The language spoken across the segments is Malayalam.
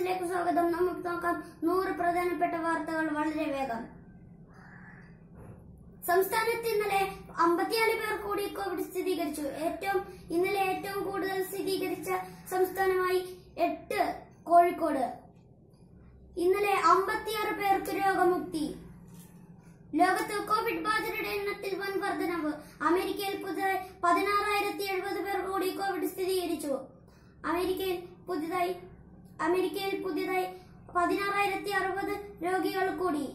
ന്യൂസിലേക്ക് സ്വാഗതം നമുക്ക് നോക്കാം നൂറ് പ്രധാനപ്പെട്ട വാർത്തകൾ വളരെ വേഗം സംസ്ഥാനത്ത് ഇന്നലെ അമ്പത്തിനാല് പേർ കൂടി കോവിഡ് സ്ഥിരീകരിച്ചു ഏറ്റവും ഇന്നലെ ഏറ്റവും കൂടുതൽ സ്ഥിരീകരിച്ച സംസ്ഥാനമായി എട്ട് കോഴിക്കോട് ഇന്നലെ അമ്പത്തിയാറ് പേർക്ക് രോഗമുക്തി ലോകത്ത് കോവിഡ് ബാധിതരുടെ എണ്ണത്തിൽ വൻ വർധനവ് അമേരിക്കയിൽ പുതുതായി പതിനാറായിരത്തി എഴുപത് പേർ കൂടി കോവിഡ് സ്ഥിരീകരിച്ചു അമേരിക്കയിൽ പുതുതായി അമേരിക്കയിൽ പുതിയതായി പതിനാറായിരത്തി അറുപത് രോഗികൾ കൂടി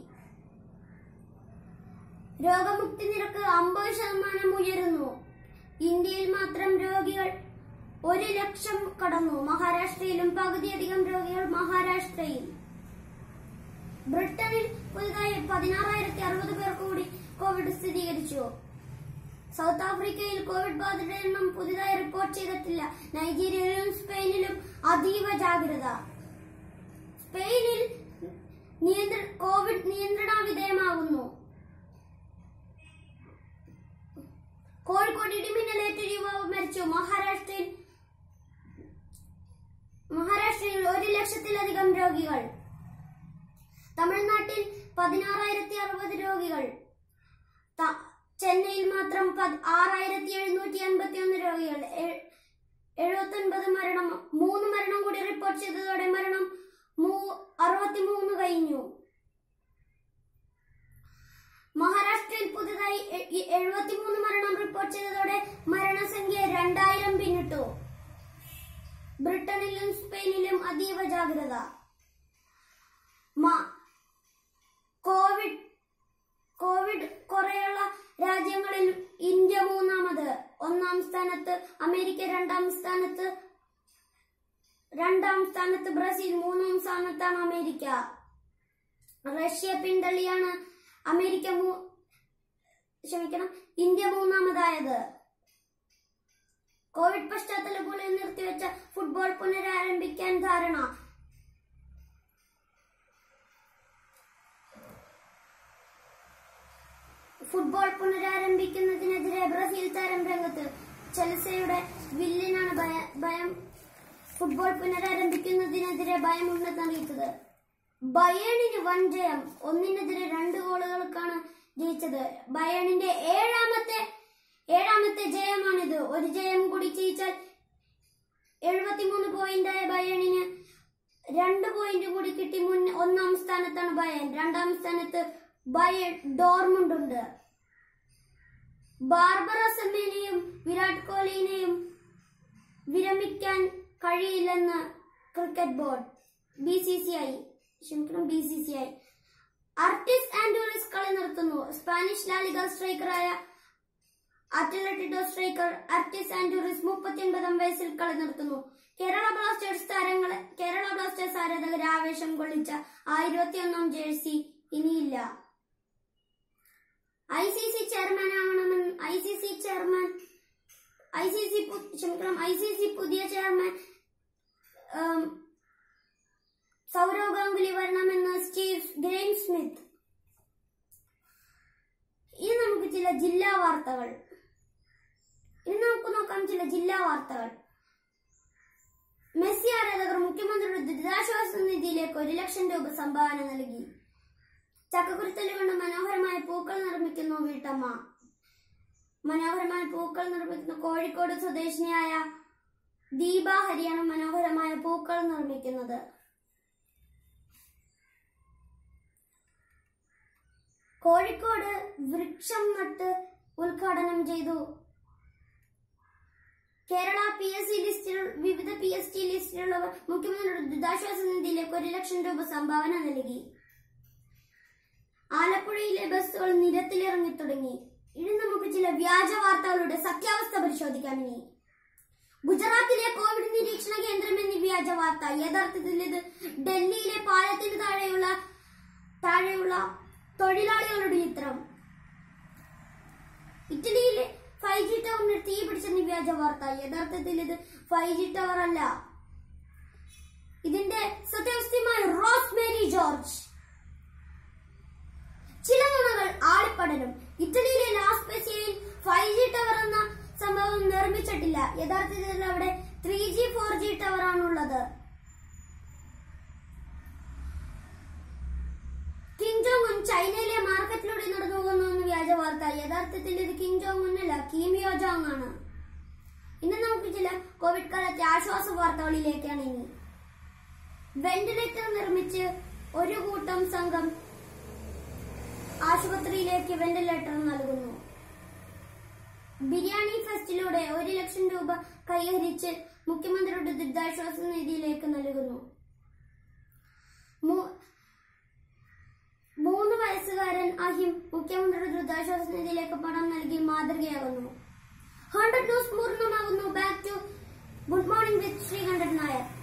രോഗമുക്തി നിരക്ക് അമ്പത് ശതമാനം ഉയരുന്നു ഇന്ത്യയിൽ മാത്രം രോഗികൾ ഒരു ലക്ഷം കടന്നു മഹാരാഷ്ട്രയിലും പകുതിയധികം രോഗികൾ മഹാരാഷ്ട്രയിൽ ബ്രിട്ടനിൽ പുതുതായി പതിനാറായിരത്തി അറുപത് പേർ കൂടി കോവിഡ് സ്ഥിരീകരിച്ചു സൗത്ത് ആഫ്രിക്കയിൽ കോവിഡ് ബാധിതരുടെ എണ്ണം പുതുതായി റിപ്പോർട്ട് ചെയ്തിട്ടില്ല നൈജീരിയയിലും സ്പെയിനിലും അതീവ ജാഗ്രത സ്പെയിനിൽ നിയന്ത്ര കോവിഡ് നിയന്ത്രണ വിധേയമാകുന്നു കോഴിക്കോട് ഇടിമിന്നലേറ്റ് യുവാവ് മരിച്ചു മഹാരാഷ്ട്രയിൽ മഹാരാഷ്ട്രയിൽ ഒരു ലക്ഷത്തിലധികം രോഗികൾ തമിഴ്നാട്ടിൽ പതിനാറായിരത്തി അറുപത് രോഗികൾ ത- ചെന്നൈയിൽ മാത്രം പത്- ആറായിരത്തി എഴുന്നൂറ്റി അൻപത്തി ഒന്ന് രോഗികൾ എഴുപത്തി ഒൻപത് മരണം മൂന്ന് മരണം കൂടി റിപ്പോർട്ട് ചെയ്തതോടെ മരണം അറുപത്തി മൂന്ന് കഴിഞ്ഞു മഹാരാഷ്ട്രയിൽ പുതുതായി എഴുപത്തി മൂന്ന് മരണം റിപ്പോർട്ട് ചെയ്തതോടെ മരണസംഖ്യ രണ്ടായിരം പിന്നിട്ടു ബ്രിട്ടനിലും സ്പെയിനിലും അതീവ ജാഗ്രത മ- കോവിഡ് കോവിഡ് കുറേയുള്ള രാജ്യങ്ങളിൽ ഇന്ത്യ മൂന്നാമത് ഒന്നാം സ്ഥാനത്ത് അമേരിക്ക രണ്ടാം സ്ഥാനത്ത് രണ്ടാം സ്ഥാനത്ത് ബ്രസീൽ മൂന്നാം സ്ഥാനത്താണ് അമേരിക്ക റഷ്യ പിന്തള്ളിയാണ് അമേരിക്ക മൂ- ക്ഷമിക്കണം ഇന്ത്യ മൂന്നാമതായത് കോവിഡ് പശ്ചാത്തലങ്ങളിൽ നിർത്തിവെച്ച ഫുട്ബോൾ പുനരാരംഭിക്കാൻ ധാരണ ഫുട്ബോൾ പുനരാരംഭിക്കുന്നതിനെതിരെ ബ്രസീൽ താരം രംഗത്ത് ചെൽസയുടെ വില്ലിനാണ് ഭയ- ഭയം ഫുട്ബോൾ പുനരാരംഭിക്കുന്നതിനെതിരെ ഭയമുണ്ടെന്ന് അറിയിച്ചത് ബയേണിന് വൻ ജയം ഒന്നിനെതിരെ രണ്ട് ഗോളുകൾക്കാണ് ജയിച്ചത് ബയേണിന്റെ ഏഴാമത്തെ ഏഴാമത്തെ ജയമാണിത് ഒരു ജയം കൂടി ജയിച്ചാൽ എഴുപത്തിമൂന്ന് പോയിന്റായ ബയേണിന് രണ്ട് പോയിന്റ് കൂടി കിട്ടി മുൻ ഒന്നാം സ്ഥാനത്താണ് ബയൻ രണ്ടാം സ്ഥാനത്ത് ബയൺ ഡോർമുണ്ട് ഉണ്ട് ബാർബറ സെമ്മേനെയും വിരാട് കോഹ്ലിനെയും വിരമിക്കാൻ കഴിയില്ലെന്ന് cricket board B C C I ക്ഷമിക്കണം B C C I Aritz Aduriz കളി നിർത്തുന്നു സ്പാനിഷ് ലാലിക സ്ട്രൈക്കറായ അത്ലറ്റിഡോ സ്ട്രൈക്കർ ആർട്ടിസ്റ്റ് ആൻഡോറിസ് മുപ്പത്തിയൊൻപതാം വയസ്സിൽ കളി നിർത്തുന്നു കേരള ബ്ലാസ്റ്റേഴ്സ് താരങ്ങളെ കേരള ബ്ലാസ്റ്റേഴ്സ് ആരാധകരെ ആവേശം കൊള്ളിച്ച ആ ഇരുപത്തിയൊന്നാം ജേഴ്സി ഇനിയില്ല ഐ സി സി ചെയർമാൻ ആവണമെന്ന് I C C chairman I C C ക്ഷമിക്കണം ഐ സി സി പുതിയ ചെയർമാൻ ഉം, സൗരവ് ഗാംഗുലി വരണമെന്ന് സ്റ്റീവ് ഗ്രെയിം സ്മിത്ത് ഇനി നമുക്ക് ചില ജില്ലാ വാർത്തകൾ ഇനി നമുക്ക് നോക്കാം ചില ജില്ലാ വാർത്തകൾ മെസ്സി ആരാധകർ മുഖ്യമന്ത്രിയുടെ ദുരിതാശ്വാസ നിധിയിലേക്ക് ഒരു ലക്ഷം രൂപ സംഭാവന നൽകി ചക്കക്കുരുത്തല് കൊണ്ട് മനോഹരമായ പൂക്കൾ നിർമ്മിക്കുന്നു വീട്ടമ്മ മനോഹരമായ പൂക്കൾ നിർമ്മിക്കുന്ന കോഴിക്കോട് സ്വദേശിനിയായ ദീപ ഹരിയാണ് മനോഹരമായ പൂക്കൾ നിർമ്മിക്കുന്നത് കോഴിക്കോട് വൃക്ഷം നട്ട് ഉദ്ഘാടനം ചെയ്തു കേരള പി എസ് സി ലിസ്റ്റിൽ വിവിധ പി എസ് ടി ലിസ്റ്റിലുള്ളവർ മുഖ്യമന്ത്രിയുടെ ദുരിതാശ്വാസ നിധിയിലേക്ക് ഒരു ലക്ഷം രൂപ സംഭാവന നൽകി ആലപ്പുഴയിലെ ബസ്സുകൾ നിരത്തിലിറങ്ങി തുടങ്ങി ഇനി നമുക്ക് ചില വ്യാജ വാർത്തകളുടെ സത്യാവസ്ഥ പരിശോധിക്കാം ഇനി ഗുജറാത്തിലെ കോവിഡ് നിരീക്ഷണ കേന്ദ്രം എന്നീ വ്യാജ വാർത്ത യഥാർത്ഥത്തിൽ ഇത് ഡൽഹിയിലെ പാലത്തിന് താഴെയുള്ള താഴെയുള്ള തൊഴിലാളികളുടെ ചിത്രം ഇറ്റലിയിലെ ഫൈവ് ജി ടവറിന് തീ പിടിച്ചെന്ന വ്യാജ വാർത്ത യഥാർത്ഥത്തിൽ ഇത് ഫൈവ് ജി ടവർ അല്ല ഇതിന്റെ സത്യാവസ്ഥയുമായി റോസ് മേരി ജോർജ് ചില നുണകൾ ആളിപ്പടരും ഇറ്റലിയിലെ ലാസ്പെസിയയിൽ ഫൈവ് ജി ടവർ എന്ന സംഭവം നിർമ്മിച്ചിട്ടില്ല യഥാർത്ഥത്തിൽ അവിടെ three G four G tower ആണുള്ളത് യഥാർത്ഥത്തിൽ ഇത് കിം ജോങ് ഉന്നല്ല കിം യോ ജോങ് ആണ് ഇന്ന് നമുക്ക് ചില കോവിഡ് കാലത്തെ ആശ്വാസ വാർത്തകളിലേക്കാണ് ഇനി വെന്റിലേറ്റർ നിർമ്മിച്ച് ഒരു കൂട്ടം സംഘം ആശുപത്രിയിലേക്ക് വെന്റിലേറ്റർ നൽകുന്നു ബിരിയാണി ഫെസ്റ്റിലൂടെ ഒരു ലക്ഷം രൂപ കൈവരിച്ച് മുഖ്യമന്ത്രിയുടെ ദുരിതാശ്വാസ നിധിയിലേക്ക് നൽകുന്നു മൂ- മൂന്ന് വയസ്സുകാരൻ അഹിം മുഖ്യമന്ത്രിയുടെ ദുരിതാശ്വാസ നിധിയിലേക്ക് പണം നൽകി മാതൃകയാകുന്നു ഹൺഡ്രഡ് ന്യൂസ് പൂർണ്ണമാകുന്നു back to good morning with Sreekandan Nair